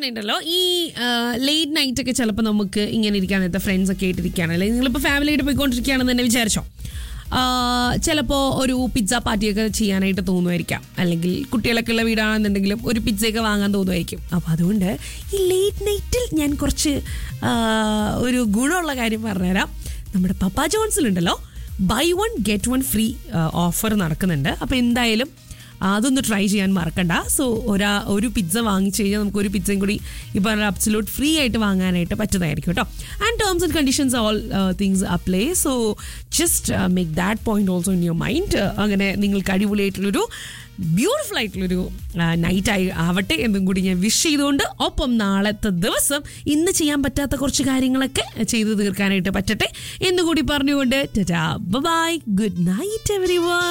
പറഞ്ഞിട്ടുണ്ടല്ലോ ഈ late night ഒക്കെ ചിലപ്പോൾ നമുക്ക് ഇങ്ങനെ ഇരിക്കാൻ നേരത്തെ ഫ്രണ്ട്സ് ഒക്കെ ആയിട്ടിരിക്കുകയാണ് അല്ലെങ്കിൽ നിങ്ങളിപ്പോൾ ഫാമിലിയായിട്ട് പോയിക്കൊണ്ടിരിക്കുകയാണെന്ന് തന്നെ വിചാരിച്ചോ ചിലപ്പോൾ ഒരു പിസ്സ പാർട്ടിയൊക്കെ ചെയ്യാനായിട്ട് തോന്നുമായിരിക്കാം അല്ലെങ്കിൽ കുട്ടികളൊക്കെ ഉള്ള വീടാണെന്നുണ്ടെങ്കിലും ഒരു പിസ്സയൊക്കെ വാങ്ങാൻ തോന്നുമായിരിക്കും അപ്പോൾ അതുകൊണ്ട് ഈ ലേറ്റ് നൈറ്റിൽ ഞാൻ കുറച്ച് ആ, ഒരു ഗുണമുള്ള കാര്യം പറഞ്ഞുതരാം നമ്മുടെ പപ്പ ജോൺസിലുണ്ടല്ലോ buy one get one free offer നടക്കുന്നുണ്ട് അപ്പോൾ എന്തായാലും അതൊന്ന് ട്രൈ ചെയ്യാൻ മറക്കണ്ട സോ ഒരാ ഒരു പിസ്സ വാങ്ങിച്ചു കഴിഞ്ഞാൽ നമുക്ക് ഒരു പിസ്സയും കൂടി ഈ പറഞ്ഞ അബ്സലൂട്ട് ഫ്രീ ആയിട്ട് വാങ്ങാനായിട്ട് പറ്റുന്നതായിരിക്കും കേട്ടോ and terms and conditions all things apply so just make that point also in your mind അങ്ങനെ നിങ്ങൾക്ക് അടിപൊളിയായിട്ടുള്ളൊരു ബ്യൂട്ടിഫുൾ ആയിട്ടുള്ളൊരു നൈറ്റ് ആയി ആവട്ടെ എന്നും കൂടി ഞാൻ വിഷ് ചെയ്തുകൊണ്ട് ഒപ്പം നാളത്തെ ദിവസം ഇന്ന് ചെയ്യാൻ പറ്റാത്ത കുറച്ച് കാര്യങ്ങളൊക്കെ ചെയ്തു തീർക്കാനായിട്ട് പറ്റട്ടെ എന്നുകൂടി പറഞ്ഞുകൊണ്ട് ബൈ ഗുഡ് നൈറ്റ് എവറി